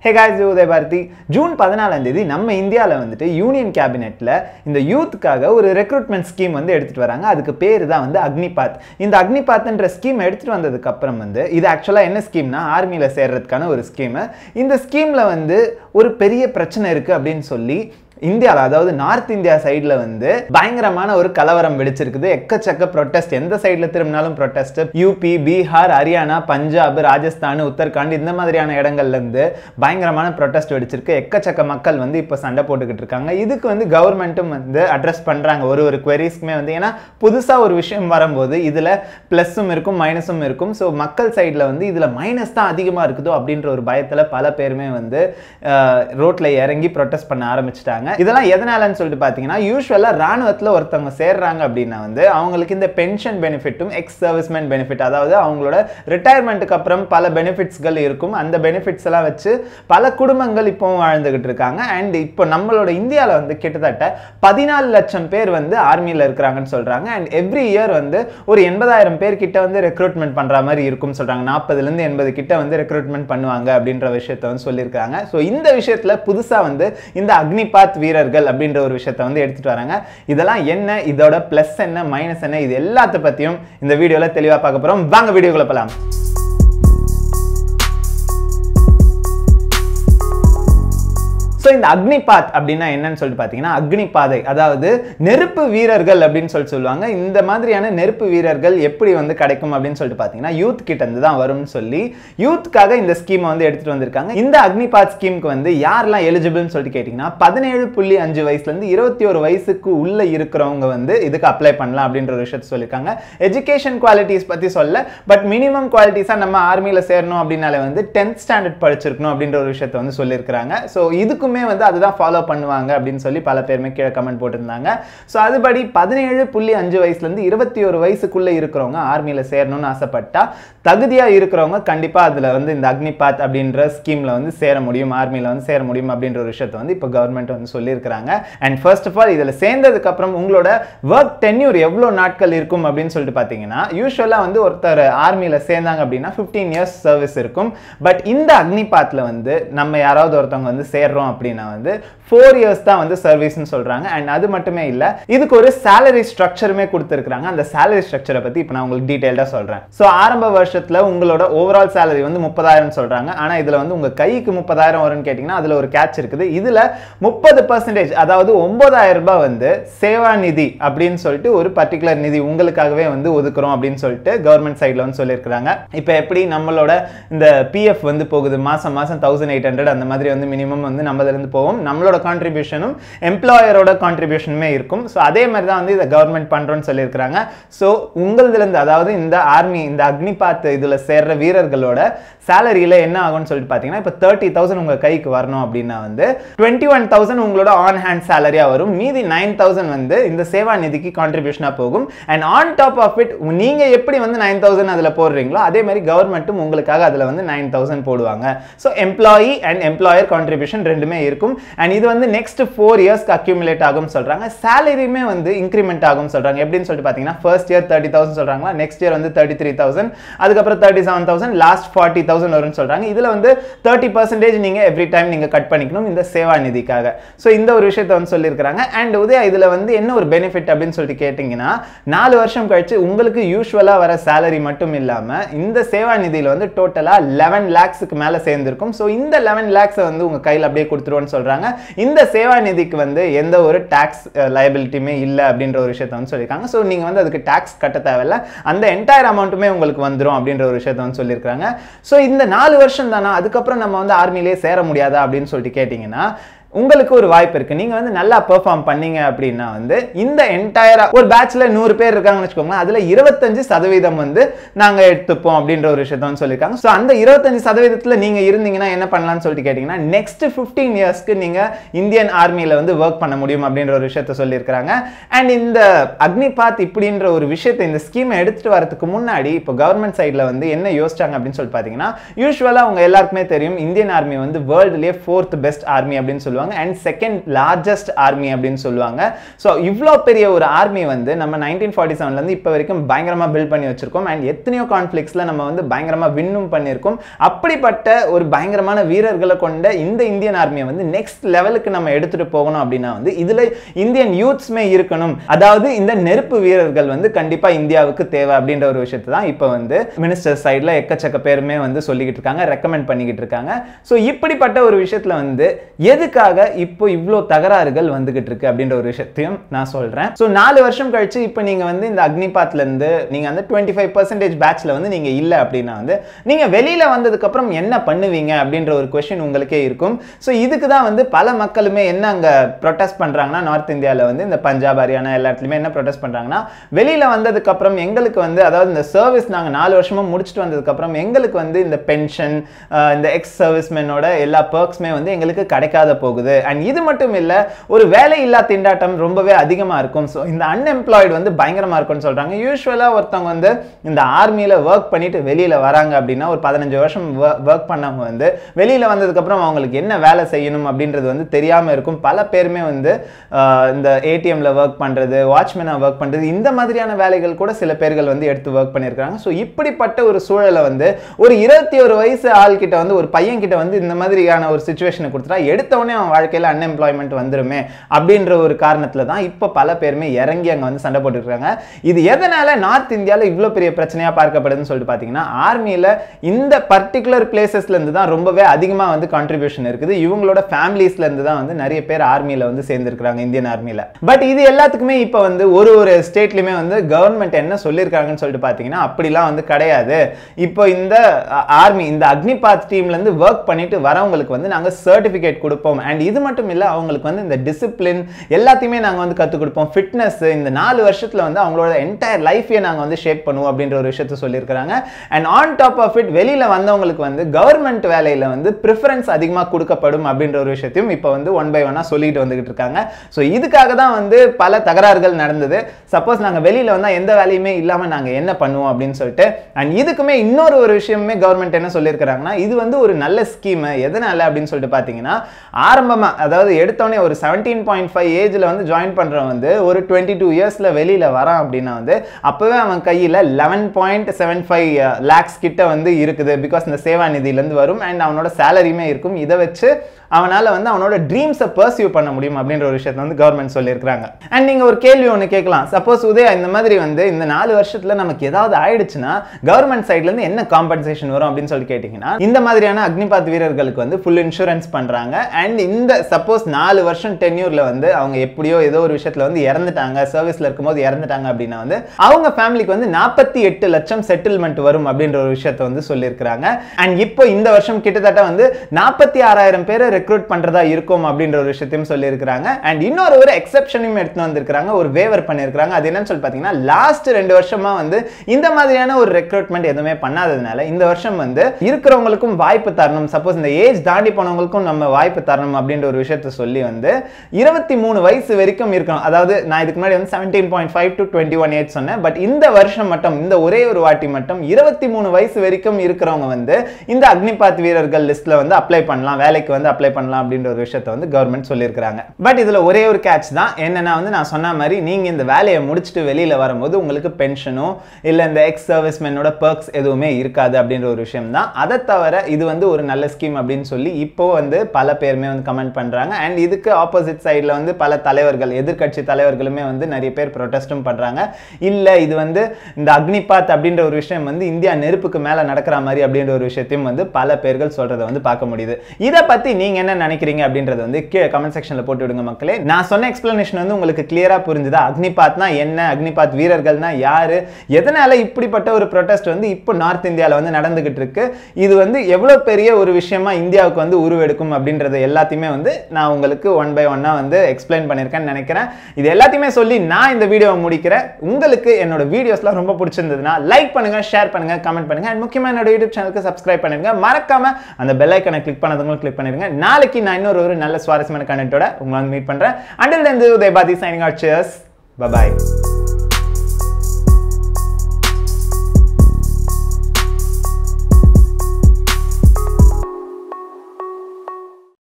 ஹே guys Udaya Bharathi June பதினாலாம் தேதி நம்ம இந்தியாவில் வந்துட்டு யூனியன் கேபினெட்டில் இந்த யூத்துக்காக ஒரு ரெக்ரூட்மெண்ட் ஸ்கீம் வந்து எடுத்துகிட்டு வராங்க அதுக்கு பேர் தான் வந்து அக்னிபாத் இந்த அக்னிபாத்ன்ற ஸ்கீம் எடுத்துகிட்டு வந்ததுக்கு அப்புறம் வந்து இது ஆக்சுவலாக என்ன ஸ்கீம்னா ஆர்மியில் சேர்றதுக்கான ஒரு ஸ்கீமு இந்த ஸ்கீமில் வந்து ஒரு பெரிய பிரச்சனை இருக்குது அப்படின்னு சொல்லி இந்தியாவில் அதாவது நார்த் இந்தியா சைடில் வந்து பயங்கரமான ஒரு கலவரம் வெடிச்சிருக்குது எக்கச்சக்க ப்ரொட்டஸ்ட் எந்த சைடில் திரும்பினாலும் ப்ரொட்டஸ்ட் யூபி பீகார் ஹரியானா பஞ்சாப் ராஜஸ்தான் உத்தரகாண்ட் இந்த மாதிரியான இடங்கள்ல இருந்து பயங்கரமான ப்ரொட்டஸ்ட் வெடிச்சிருக்கு எக்கச்சக்க மக்கள் வந்து இப்போ சண்டை போட்டுக்கிட்டு இருக்காங்க இதுக்கு வந்து கவர்மெண்ட்டும் வந்து அட்ரஸ் பண்ணுறாங்க ஒரு ஒரு குவரிஸ்க்குமே வந்து ஏன்னா புதுசாக ஒரு விஷயம் வரும்போது இதில் ப்ளஸ்ஸும் இருக்கும் மைனஸும் இருக்கும் ஸோ மக்கள் சைடில் வந்து இதில் மைனஸ் தான் அதிகமாக இருக்குதோ அப்படின்ற ஒரு பயத்தில் பல பேருமே வந்து ரோட்டில் இறங்கி ப்ரொட்டஸ்ட் பண்ண ஆரம்பிச்சிட்டாங்க இதெல்லாம் எதனாலன்னு சொல்லிட்டு பார்த்தீங்கன்னா யூஸ்வலாக ராணுவத்தில் ஒருத்தவங்க சேர்றாங்க அப்படின்னா வந்து அவங்களுக்கு இந்த பென்ஷன் பெனிஃபிட்டும் எக்ஸ் சர்வீஸ்மென் பெனிஃபிட் அதாவது அவங்களோட ரிட்டையர்மெண்ட்டுக்கு அப்புறம் பல பெனிஃபிட்ஸ்கள் இருக்கும் அந்த பெனிஃபிட்ஸ் எல்லாம் வச்சு பல குடும்பங்கள் இப்போ வாழ்ந்துகிட்டு இருக்காங்க அண்ட் இப்போ நம்மளோட இந்தியாவில் வந்து கிட்டத்தட்ட பதினாலு லட்சம் பேர் வந்து ஆர்மியில் இருக்கிறாங்கன்னு சொல்கிறாங்க அண்ட் எவ்ரி இயர் வந்து ஒரு எண்பதாயிரம் பேர் கிட்ட வந்து ரெக்ரூட்மெண்ட் பண்ணுற மாதிரி இருக்கும்னு சொல்கிறாங்க நாற்பதுலேருந்து எண்பது கிட்ட வந்து ரெக்ரூட்மெண்ட் பண்ணுவாங்க அப்படின்ற விஷயத்த வந்து சொல்லியிருக்காங்க ஸோ இந்த விஷயத்தில் புதுசாக வந்து இந்த அக்னிபாத் வீரர்கள் அப்படின்ற ஒரு விஷயத்த வந்து எடுத்துட்டு வராங்க இதெல்லாம் என்ன இதோட ப்ளஸ் என்ன மைனஸ் என்ன இது எல்லாத்த பற்றியும் இந்த வீடியோவில் தெளிவாக பார்க்க போகிறோம் வாங்க வீடியோக்குள்ள போகலாம் ஸோ இந்த அக்னிபாத் அப்படின்னா என்னன்னு சொல்லிட்டு பார்த்தீங்கன்னா அக்னிபாதை அதாவது நெருப்பு வீரர்கள் அப்படின்னு சொல்லி சொல்லுவாங்க இந்த மாதிரியான நெருப்பு வீரர்கள் எப்படி வந்து கிடைக்கும் அப்படின்னு சொல்லிட்டு பார்த்தீங்கன்னா யூத் கிட்ட இருந்து தான் வரும்னு சொல்லி யூத்துக்காக இந்த ஸ்கீமை வந்து எடுத்துட்டு வந்திருக்காங்க இந்த அக்னிபாத் ஸ்கீமுக்கு வந்து யாரெல்லாம் எலிஜிபிள்னு சொல்லிட்டு கேட்டிங்கன்னா பதினேழு புள்ளி அஞ்சு வயசுலேருந்து இருபத்தி ஒரு வயசுக்கு உள்ள இருக்கிறவங்க வந்து இதுக்கு அப்ளை பண்ணலாம் அப்படின்ற ஒரு விஷயத்த சொல்லியிருக்காங்க எஜுகேஷன் குவாலிட்டிஸ் பற்றி சொல்ல பட் மினிமம் குவாலிட்டிஸாக நம்ம ஆர்மியில் சேரணும் அப்படின்னாலே வந்து டென்த் ஸ்டாண்டர்ட் படிச்சிருக்கணும் அப்படின்ற ஒரு விஷயத்த வந்து சொல்லியிருக்காங்க ஸோ இதுக்குமே எல்லாருமே வந்து அதுதான் ஃபாலோ பண்ணுவாங்க அப்படின்னு சொல்லி பல பேருமே கீழே கமெண்ட் போட்டிருந்தாங்க ஸோ அதுபடி பதினேழு புள்ளி அஞ்சு வயசுலேருந்து இருபத்தி ஒரு வயசுக்குள்ளே இருக்கிறவங்க ஆர்மியில் சேரணும்னு ஆசைப்பட்டா தகுதியாக இருக்கிறவங்க கண்டிப்பாக அதில் வந்து இந்த அக்னிபாத் அப்படின்ற ஸ்கீமில் வந்து சேர முடியும் ஆர்மியில் வந்து சேர முடியும் அப்படின்ற ஒரு விஷயத்தை வந்து இப்போ கவர்மெண்ட் வந்து சொல்லியிருக்கிறாங்க அண்ட் ஃபர்ஸ்ட் ஆஃப் ஆல் இதில் சேர்ந்ததுக்கப்புறம் உங்களோட ஒர்க் டென்யூர் எவ்வளோ நாட்கள் இருக்கும் அப்படின்னு சொல்லிட்டு பார்த்தீங்கன்னா யூஸ்வலாக வந்து ஒருத்தர் ஆர்மியில் சேர்ந்தாங்க அப்படின்னா ஃபிஃப்டீன் இயர்ஸ் சர்வீஸ் இருக்கும் பட் இந்த அக்னிபாத்தில் வந்து நம்ம யாராவது ஒருத்தவங்க வந்து சேர்றோம் அப்படின்னா வந்து ஃபோர் இயர்ஸ் தான் வந்து சர்வீஸ்னு சொல்கிறாங்க அண்ட் அது மட்டுமே இல்லை இதுக்கு ஒரு சேலரி ஸ்ட்ரக்சருமே கொடுத்துருக்காங்க அந்த சேலரி ஸ்ட்ரக்சரை பற்றி இப்போ நான் உங்களுக்கு டீட்டெயில்டாக சொல்கிறேன் ஸோ ஆரம்ப வருஷத்தில் உங்களோட ஓவரால் சேலரி வந்து முப்பதாயிரம் சொல்கிறாங்க ஆனால் இதில் வந்து உங்கள் கைக்கு முப்பதாயிரம் வரும்னு கேட்டிங்கன்னா அதில் ஒரு கேட்ச் இருக்குது இதில் முப்பது பர்சன்டேஜ் அதாவது ஒன்பதாயிரம் ரூபாய் வந்து சேவா நிதி அப்படின்னு சொல்லிட்டு ஒரு பர்டிகுலர் நிதி உங்களுக்காகவே வந்து ஒதுக்குறோம் அப்படின்னு சொல்லிட்டு கவர்மெண்ட் சைடில் வந்து சொல்லியிருக்கிறாங்க இப்போ எப்படி நம்மளோட இந்த பிஎஃப் வந்து போகுது மாதம் மாதம் தௌசண்ட் எயிட் ஹண்ட்ரட் அந்த மாதிரி வந்து மினிமம் வந்து நம்மதுலேருந்து போவோம் நம்மளோட கான்ட்ரிபியூஷனும் எம்ப்ளாயரோட கான்ட்ரிபியூஷனுமே இருக்கும் ஸோ அதே மாதிரி தான் வந்து இதை கவர்மெண்ட் பண்ணுறோன்னு சொல்லியிருக்கிறாங்க ஸோ உங்களதுலேருந்து அதாவது இந்த ஆர்மி இந்த அக்னிபாத் இதில் சேர்ற வீரர்களோட சேலரியில் என்ன ஆகும்னு சொல்லிட்டு பார்த்தீங்கன்னா இப்போ தேர்ட்டி தௌசண்ட் உங்கள் கைக்கு வரணும் அப்படின்னா வந்து டுவெண்ட்டி ஒன் தௌசண்ட் உங்களோட ஆன் ஹேண்ட் சேலரியாக வரும் மீதி நைன் தௌசண்ட் வந்து இந்த சேவா நிதிக்கு கான்ட்ரிபியூஷனாக போகும் and on top of it நீங்கள் எப்படி வந்து நைன் தௌசண்ட் அதில் போடுறீங்களோ அதே மாதிரி கவர்மெண்ட்டும் உங்களுக்காக அதில் வந்து நைன் தௌசண்ட் போடுவாங்க so employee and employer contribution ரெண்டுமே இருக்கும் அண்ட் இது வந்து நெக்ஸ்ட் ஃபோர் இயர்ஸ்க்கு அக்யூமுலேட் ஆகும் சொல்கிறாங்க சேலரியுமே வந்து இன்க்ரிமெண்ட் ஆகும் சொல்கிறாங்க எப்படின்னு சொல்லிட்டு பார்த்தீங்கன்னா ஃபர்ஸ்ட் இயர் தேர்ட்டி தௌசண்ட் சொல்கிறாங்களா நெக்ஸ்ட் இயர் வந்து தேர்ட்டி த்ரீ தௌசண்ட் அதுக்கப்புறம் thirty seven thousand last forty thousand வரும்னு சொல்கிறாங்க இதில் வந்து தேர்ட்டி பர்சன்டேஜ் நீங்கள் எவ்ரி டைம் நீங்கள் கட் பண்ணிக்கணும் இந்த சேவா நிதிக்காக ஸோ இந்த ஒரு விஷயத்தை வந்து சொல்லியிருக்கிறாங்க அண்ட் உதயா இதில் வந்து என்ன ஒரு பெனிஃபிட் அப்படின்னு சொல்லிட்டு கேட்டிங்கன்னா நாலு வருஷம் கழிச்சு உங்களுக்கு யூஸ்வலாக வர சேலரி மட்டும் இல்லாமல் இந்த சேவா நிதியில் வந்து டோட்டலாக லெவன் லேக்ஸுக்கு மேலே சேர்ந்துருக்கும் ஸோ இந்த லெவன் லேக்ஸை வந்து உங்கள் கையில் அப்படியே கொடுத்துருவோன்னு சொல்கிறாங்க இந்த சேவா நிதிக்கு வந்து எந்த ஒரு டேக்ஸ் லைபிலிட்டியுமே இல்லை அப்படின்ற ஒரு விஷயத்த வந்து சொல்லியிருக்காங்க ஸோ நீங்கள் வந்து அதுக்கு டேக்ஸ் கட்ட தேவையில்ல அந்த என்டையர் அமௌண்ட்டுமே உங்களுக்கு வந்துடும் அப்படின்ற ஒரு விஷயத்த வந்து சொல்லியிருக்காங்க ஸோ இந்த நாலு வருஷம் தானே அதுக்கப்புறம் நம்ம வந்து ஆர்மிலேயே சேர முடியாதா அப்படின்னு சொல்லிட்டு கேட்டிங்கன்னா உங்களுக்கு ஒரு வாய்ப்பு இருக்கு நீங்க வந்து நல்லா பெர்ஃபார்ம் பண்ணீங்க அப்படின்னா வந்து இந்த என்டையரா ஒரு பேட்ச்ல நூறு பேர் இருக்காங்கன்னு வச்சுக்கோங்களேன் அதுல இருபத்தஞ்சு சதவீதம் வந்து நாங்க எடுத்துப்போம் அப்படின்ற ஒரு விஷயத்த வந்து சொல்லியிருக்காங்க ஸோ அந்த இருபத்தஞ்சு சதவீதத்துல நீங்க இருந்தீங்கன்னா என்ன பண்ணலாம்னு சொல்லிட்டு கேட்டீங்கன்னா நெக்ஸ்ட் ஃபிஃப்டீன் இயர்ஸ்க்கு நீங்க இந்தியன் ஆர்மியில வந்து ஒர்க் பண்ண முடியும் அப்படின்ற ஒரு விஷயத்த சொல்லியிருக்காங்க அண்ட் இந்த அக்னிபாத் இப்படின்ற ஒரு விஷயத்தை இந்த ஸ்கீமை எடுத்துட்டு வரதுக்கு முன்னாடி இப்போ கவர்மெண்ட் சைட்ல வந்து என்ன யோசிச்சாங்க அப்படின்னு சொல்லிட்டு பாத்தீங்கன்னா யூஸ்வலா அவங்க எல்லாருக்குமே தெரியும் இந்தியன் ஆர்மி வந்து வேர்ல்டுலேயே ஃபோர்த் பெஸ்ட் ஆர்மி அப்படின்னு சொல்லுவாங்க சொல்லுவாங்க அண்ட் செகண்ட் லார்ஜஸ்ட் ஆர்மி அப்படின்னு சொல்லுவாங்க ஸோ இவ்வளோ பெரிய ஒரு ஆர்மி வந்து நம்ம நைன்டீன் ஃபார்ட்டி செவன்லேருந்து இப்போ வரைக்கும் பயங்கரமாக பில்ட் பண்ணி வச்சிருக்கோம் அண்ட் எத்தனையோ கான்ஃப்ளிக்ஸில் நம்ம வந்து பயங்கரமாக வின்னும் பண்ணியிருக்கோம் அப்படிப்பட்ட ஒரு பயங்கரமான வீரர்களை கொண்ட இந்த இந்தியன் ஆர்மியை வந்து நெக்ஸ்ட் லெவலுக்கு நம்ம எடுத்துகிட்டு போகணும் அப்படின்னா வந்து இதில் இந்தியன் யூத்ஸ்மே இருக்கணும் அதாவது இந்த நெருப்பு வீரர்கள் வந்து கண்டிப்பாக இந்தியாவுக்கு தேவை அப்படின்ற ஒரு விஷயத்தை தான் இப்போ வந்து மினிஸ்டர் சைடில் எக்கச்சக்க பேருமே வந்து சொல்லிக்கிட்டு இருக்காங்க ரெக்கமெண்ட் பண்ணிக்கிட்டு இருக்காங்க ஸோ இப்படிப்பட்ட ஒரு விஷயத்தில் வந்து எதுக்காக இப்போ இவ்வளோ தகராறுகள் வந்துகிட்டு இருக்கு அப்படின்ற ஒரு விஷயத்தையும் நான் சொல்கிறேன் ஸோ நாலு வருஷம் கழிச்சு இப்போ நீங்கள் வந்து இந்த அக்னிபாத்லேருந்து நீங்கள் அந்த டுவெண்ட்டி ஃபைவ் பர்சன்டேஜ் பேட்சில் வந்து நீங்கள் இல்லை அப்படின்னா வந்து நீங்கள் வெளியில் வந்ததுக்கப்புறம் என்ன பண்ணுவீங்க அப்படின்ற ஒரு கொஷின் உங்களுக்கே இருக்கும் ஸோ இதுக்கு தான் வந்து பல மக்களுமே என்ன அங்கே ப்ரொட்டஸ்ட் பண்ணுறாங்கன்னா நார்த் இந்தியாவில் வந்து இந்த பஞ்சாப் ஹரியானா எல்லா இடத்துலையுமே என்ன ப்ரொட்டஸ்ட் பண்ணுறாங்கன்னா வெளியில் வந்ததுக்கப்புறம் எங்களுக்கு வந்து அதாவது இந்த சர்வீஸ் நாங்கள் நாலு வருஷமாக முடிச்சுட்டு வந்ததுக்கப்புறம் எங்களுக்கு வந்து இந்த பென்ஷன் இந்த எக்ஸ் சர்வீஸ்மேனோட எல்லா பர்க்ஸுமே வந்து எங்களுக்கு கிடைக்காத போகுது அண்ட் இது மட்டும் இல்லை ஒரு வேலை இல்லா திண்டாட்டம் ரொம்பவே அதிகமாக இருக்கும் ஸோ இந்த அன்எம்ப்ளாய்டு வந்து பயங்கரமாக இருக்கும்னு சொல்கிறாங்க யூஸ்வலாக ஒருத்தவங்க வந்து இந்த ஆர்மியில் ஒர்க் பண்ணிட்டு வெளியில் வராங்க அப்படின்னா ஒரு பதினஞ்சு வருஷம் ஒர்க் பண்ணவங்க வந்து வெளியில் வந்ததுக்கப்புறம் அவங்களுக்கு என்ன வேலை செய்யணும் அப்படின்றது வந்து தெரியாமல் இருக்கும் பல பேருமே வந்து ஆஹ், இந்த ஏடிஎம்ல ஒர்க் பண்ணுறது வாட்ச்மேனாக ஒர்க் பண்ணுறது இந்த மாதிரியான வேலைகள் கூட சில பேர்கள் வந்து எடுத்து ஒர்க் பண்ணியிருக்காங்க ஸோ இப்படிப்பட்ட ஒரு சூழலை வந்து ஒரு இருபத்தி ஒரு வயசு ஆள் கிட்ட வந்து ஒரு பையன் கிட்ட வந்து இந்த மாதிரியான ஒரு சுச்சுவேஷனை கொடுத்துட்டா எடுத்த உடனே அவன் வாழ்க்கையில் அன்எம்ப்ளாய்மெண்ட் வந்துருமே அப்படின்ற ஒரு காரணத்தில் தான் இப்போ பல பேருமே இறங்கி அங்கே வந்து சண்டை போட்டுருக்காங்க இது எதனால நார்த் இந்தியாவில் இவ்வளோ பெரிய பிரச்சனையாக பார்க்கப்படுதுன்னு சொல்லிட்டு பார்த்தீங்கன்னா ஆர்மியில் இந்த பர்டிகுலர் பிளேசஸ்லேருந்து தான் ரொம்பவே அதிகமாக வந்து கான்ட்ரிபியூஷன் இருக்குது இவங்களோட ஃபேமிலிஸ்லேருந்து தான் வந்து நிறைய பேர் ஆர்மியில் வந்து சேர்ந்துருக்காங்க இந்தியன் ஆர்மியில் பட் இது எல்லாத்துக்குமே இப்போ வந்து ஒரு ஒரு ஸ்டேட்லையுமே வந்து கவர்மெண்ட் என்ன சொல்லியிருக்காங்கன்னு சொல்லிட்டு பார்த்தீங்கன்னா அப்படிலாம் வந்து கிடையாது இப்போ இந்த ஆர்மி இந்த அக்னிபாத் டீம்லேருந்து ஒர்க் பண்ணிட்டு வரவங்களுக்கு வந்து நாங்கள் சர்டிஃபிகேட் கொடுப்போம் அண்ட் இது மட்டும் இல்லை அவங்களுக்கு வந்து இந்த டிசிப்ளின் எல்லாத்தையுமே நாங்கள் வந்து கற்றுக் கொடுப்போம் ஃபிட்னஸ் இந்த நாலு வருஷத்தில் வந்து அவங்களோட என்டையர் லைஃபையே நாங்கள் வந்து ஷேப் பண்ணுவோம் அப்படின்ற ஒரு விஷயத்த சொல்லியிருக்கிறாங்க and on top of it வெளியில் வந்தவங்களுக்கு வந்து கவர்மெண்ட் வேலையில் வந்து ப்ரிஃபரன்ஸ் அதிகமாக கொடுக்கப்படும் அப்படின்ற ஒரு விஷயத்தையும் இப்போ வந்து ஒன் பை ஒன்னாக சொல்லிட்டு வந்துகிட்டு இருக்காங்க ஸோ இதுக்காக தான் வந்து பல தகராறுகள் நடந்தது சப்போஸ் நாங்கள் வெளியில் வந்தால் எந்த வேலையுமே இல்லாமல் நாங்கள் என்ன பண்ணுவோம் அப்படின்னு சொல்லிட்டு அண்ட் இதுக்குமே இன்னொரு ஒரு விஷயமே கவர்மெண்ட் என்ன சொல்லியிருக்கிறாங்கன்னா இது வந்து ஒரு நல்ல ஸ்கீம் எதனால அப்படின்னு சொல்லிட்டு பார்த்தீங்கன்னா ஆரம்பமாக அதாவது எடுத்தோடனே ஒரு செவன்டீன் பாயிண்ட் ஃபைவ் ஏஜில் வந்து ஜாயின் பண்ணுறவன் வந்து ஒரு டுவெண்ட்டி டூ இயர்ஸில் வெளியில் வரான் அப்படின்னா வந்து அப்போவே அவன் கையில் eleven point seven five lakhs கிட்ட வந்து இருக்குது பிகாஸ் இந்த சேவா நிதியிலேருந்து வரும் அண்ட் அவனோட சேலரியுமே இருக்கும் இதை வச்சு அவனால் வந்து அவனோட ட்ரீம்ஸை பர்சியூ பண்ண முடியும் அப்படின்ற ஒரு விஷயத்தை வந்து கவர்மெண்ட் சொல்லியிருக்காங்க அண்ட் நீங்கள் ஒரு கேள்வி ஒன்று கேட்கலாம் சப்போஸ் உதயா இந்த மாதிரி வந்து இந்த நாலு வருஷத்தில் நமக்கு ஏதாவது ஆயிடுச்சுன்னா கவர்மெண்ட் சைட்லேருந்து என்ன காம்பன்சேஷன் வரும் அப்படின்னு சொல்லி கேட்டிங்கன்னா இந்த மாதிரியான அக்னிபாத் வீரர்களுக்கு வந்து ஃபுல் இன்சூரன்ஸ் பண்ணுறாங்க அண்ட் இந்த சப்போஸ் நாலு வருஷம் டென்யூரில் வந்து அவங்க எப்படியோ ஏதோ ஒரு விஷயத்தில் வந்து இறந்துட்டாங்க சர்வீஸில் இருக்கும்போது இறந்துட்டாங்க அப்படின்னா வந்து அவங்க ஃபேமிலிக்கு வந்து நாற்பத்தி எட்டு லட்சம் செட்டில்மெண்ட் வரும் அப்படின்ற ஒரு விஷயத்தை வந்து சொல்லியிருக்கிறாங்க அண்ட் இப்போ இந்த வருஷம் கிட்டத்தட்ட வந்து நாற்பத்தி ஆறாயிரம் பேரை ரெக்ரூட் பண்றதா இருக்கும் அப்படின்ற ஒரு விஷயத்தையும் சொல்லியிருக்கிறாங்க அண்ட் இன்னொரு ஒரு எக்ஸப்ஷனையும் எடுத்து வந்திருக்காங்க ஒரு வேவர் பண்ணியிருக்காங்க அது என்னன்னு சொல்லி பார்த்தீங்கன்னா லாஸ்ட் ரெண்டு வருஷமா வந்து இந்த மாதிரியான ஒரு ரெக்ரூட்மெண்ட் எதுவுமே பண்ணாததுனால இந்த வருஷம் வந்து இருக்கிறவங்களுக்கும் வாய்ப்பு தரணும் சப்போஸ் இந்த ஏஜ் தாண்டி போனவங்களுக்கும் நம்ம வாய்ப்பு தரணும் அப்படின்ற ஒரு விஷயத்த சொல்லி வந்து இருபத்தி மூணு வயசு வரைக்கும் இருக்கணும் அதாவது நான் இதுக்கு முன்னாடி வந்து seventeen point five to twenty one age சொன்னேன் பட் இந்த வருஷம் மட்டும் இந்த ஒரே ஒரு வாட்டி மட்டும் இருபத்தி மூணு வயசு வரைக்கும் இருக்கிறவங்க வந்து இந்த அக்னிபாத் வீரர்கள் லிஸ்ட்ல வந்து அப்ளை பண்ணலாம் வேலைக்கு வந்து அப்ளை பண்ணலாம் அப்படின்ற ஒரு விஷயத்தை வந்து கவர்மெண்ட் சொல்லியிருக்காங்க பட் இதுல ஒரே ஒரு கேட்ச் தான் என்னன்னா வந்து நான் சொன்ன மாதிரி நீங்க இந்த வேலையை முடிச்சுட்டு வெளியில வரும்போது உங்களுக்கு பென்ஷனோ இல்ல இந்த எக்ஸ் சர்வீஸ்மேனோட பர்க்ஸ் எதுவுமே இருக்காது அப்படின்ற ஒரு விஷயம் தான் அதை தவிர இது வந்து ஒரு நல்ல ஸ்கீம் அப்படின்னு சொல்லி இப்போ வந்து பல பேருமே வந்து கமெண்ட் பண்றாங்க அண்ட் இதுக்கு ஆப்போசிட் சைடில் வந்து பல தலைவர்கள் எதிர்க்கட்சி தலைவர்களுமே வந்து நிறைய பேர் ப்ரொட்டஸ்டும் பண்றாங்க இல்ல இது வந்து இந்த அக்னிபாத் அப்படின்ற ஒரு விஷயம் வந்து இந்தியா நெருப்புக்கு மேல நடக்கிற மாதிரி அப்படின்ற ஒரு விஷயத்தையும் வந்து பல பேர்கள் சொல்றதை வந்து பார்க்க முடியுது இதை பத்தி நீங்க என்ன நினைக்கிறீங்க அப்படின்றது வந்து கீழே கமெண்ட் செக்ஷன்ல போட்டு விடுங்க மக்களே நான் சொன்ன எக்ஸ்பிளனேஷன் வந்து உங்களுக்கு கிளியரா புரிஞ்சுதா அக்னிபாத்னா என்ன அக்னிபாத் வீரர்கள்னா யாரு எதனால இப்படிப்பட்ட ஒரு ப்ரொட்டஸ்ட் வந்து இப்போ நார்த் இந்தியாவில் வந்து நடந்துகிட்டு இருக்கு இது வந்து எவ்வளவு பெரிய ஒரு விஷயமா இந்தியாவுக்கு வந்து உருவெடுக்கும் அப்படின்றது எல்லாத்தையுமே வந்து நான் உங்களுக்கு ஒன் பை ஒன்னா வந்து எக்ஸ்பிளைன் பண்ணியிருக்கேன்னு நினைக்கிறேன் இது எல்லாத்தையுமே சொல்லி நான் இந்த வீடியோவை முடிக்கிறேன் உங்களுக்கு என்னோட வீடியோஸ்லாம் ரொம்ப பிடிச்சிருந்ததுன்னா லைக் பண்ணுங்க ஷேர் பண்ணுங்க கமெண்ட் பண்ணுங்க அண்ட் முக்கியமாக என்னோட யூடியூப் சேனலுக்கு சப்ஸ்கிரைப் பண்ணிருங்க மறக்காம அந்த பெல் ஐக்கனை கிளிக் பண்ணதுங்களும் கிளிக் பண்ணிருங்க நாளைக்கு நான் இன்னொரு ஒரு நல்ல சுவாரஸ்யமான கண்டென்ட்டோட உங்களை வந்து மீட் பண்றேன் அண்டில் இருந்து Udayabharathi signing out cheers bye bye